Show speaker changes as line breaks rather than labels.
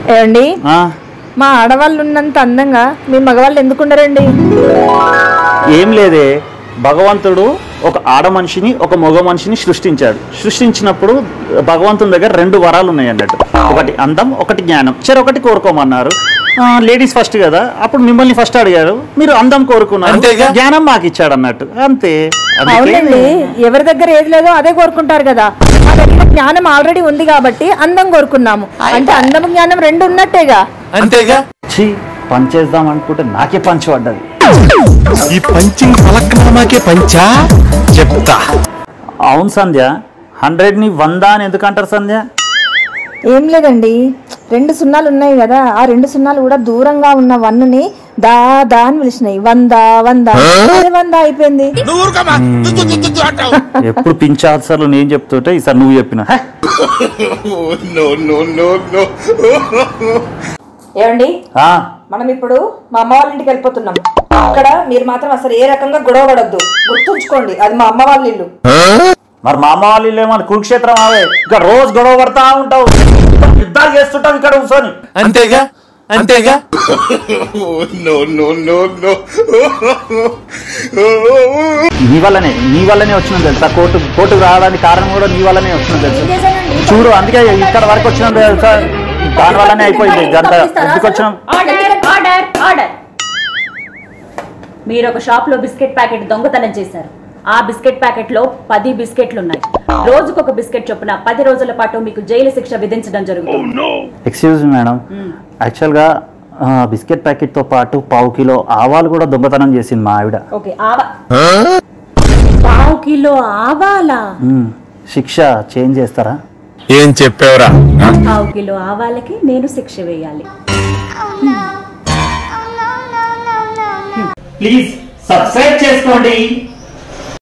ఏమండి
ఆ,
మా ఆడవాళ్ళు ఉన్నంత అందంగా మీ మగవాళ్ళు ఎందుకు ఉండరండి
ఏం లేదే భగవంతుడు ఒక ఆడ మనిషిని ఒక మగ మనిషిని సృష్టించాడు సృష్టించినప్పుడు భగవంతుని దగ్గర రెండు వరాలు ఉన్నాయి అన్నట్టు ఒకటి అందం ఒకటి జ్ఞానం సరే ఒకటి కోరుకోమన్నారు లేడీస్ ఫస్ట్ కదా అప్పుడు మిమ్మల్ని ఫస్ట్ అడిగారు మీరు అందం కోరుకున్నారు
అంతేగా?
జ్ఞానం మాకు ఇచ్చాడు అన్నట్టు అంతే అందుకే
అవునండి ఎవరి దగ్గర ఏది లేదో అదే కోరుకుంటారు కదా మా దగ్గర జ్ఞానం ఆల్రెడీ ఉంది కాబట్టి అందం కోరుకున్నాము అంటే అందం జ్ఞానం రెండు ఉన్నట్టేగా
అంతేగా
ఛీ పని చేద్దాం అనుకుంటే నాకే పంచి పడ్డది
ఈ పంచింగ్ పలక్నామాకే పంచా చెప్తా
అవును సంధ్య హండ్రెడ్ని వంద అని ఎందుకు అంటారు సంధ్య
ఏం లేదండి రెండు సున్నాలు ఉన్నాయి కదా ఆ రెండు సున్నాలు కూడా దూరంగా ఉన్న వన్నుని దా దా అని పిలిచినాయి వంద వంద అదే వంద అయిపోయింది
ఎప్పుడు పింఛ ఆన్సర్లు నేను చెప్తుంటే ఈసారి నువ్వు చెప్పిన హే,
ఏమండి
ఆ,
మనం ఇప్పుడు మా అమ్మ వాళ్ళ ఇంటికి వెళ్ళిపోతున్నాం అక్కడ మీరు మాత్రం అసలు ఏ రకంగా గొడవ పడొద్దు గుర్తుంచుకోండి అది మా అమ్మ వాళ్ళ ఇల్లు
మరి మా అమ్మ వాళ్ళు ఇల్లు ఏమన్నా కురుక్షేత్రం అవే ఇంకా రోజు గొడవ పడతా ఉంటావు యుద్ధాలు చేస్తుంటావు ఇక్కడ కూర్చొని
అంతేగా అంతేగా
నీ వల్లనే నీ వల్లనే వచ్చిన తెలుసా కోర్టు కోర్టుకు రావడానికి కారణం కూడా నీ వల్లనే వచ్చిన తెలుసా చూడు అందుకే ఇక్కడ వరకు వచ్చిన తెలుసా దాని వల్లనే అయిపోయింది ఇదంతా ఎందుకు వచ్చినాం
ఆర్డర్ ఆర్డర్ ఆర్డర్ మీరు ఒక షాప్ లో బిస్కెట్ ప్యాకెట్ దొంగతనం చేశారు ఆ బిస్కెట్ ప్యాకెట్ లో పది బిస్కెట్లు ఉన్నాయి రోజుకొక బిస్కెట్ చొప్పున పది రోజుల పాటు మీకు జైలు శిక్ష విధించడం జరుగుతుంది
ఎక్స్క్యూజ్ మేడం యాక్చువల్గా ఆ, బిస్కెట్ ప్యాకెట్తో పాటు పావు కిలో ఆవాలు కూడా దొంగతనం చేసింది మా ఆవిడ
ఓకే ఆవా పావు కిలో ఆవాలా
మ్మ్. శిక్ష చేంజ్ చేస్తారా
ఏం చెప్పావురా
పావు కిలో ఆవాలకి నేను శిక్ష వేయాలి
ప్లీజ్ సబ్స్క్రైబ్ చేసుకోండి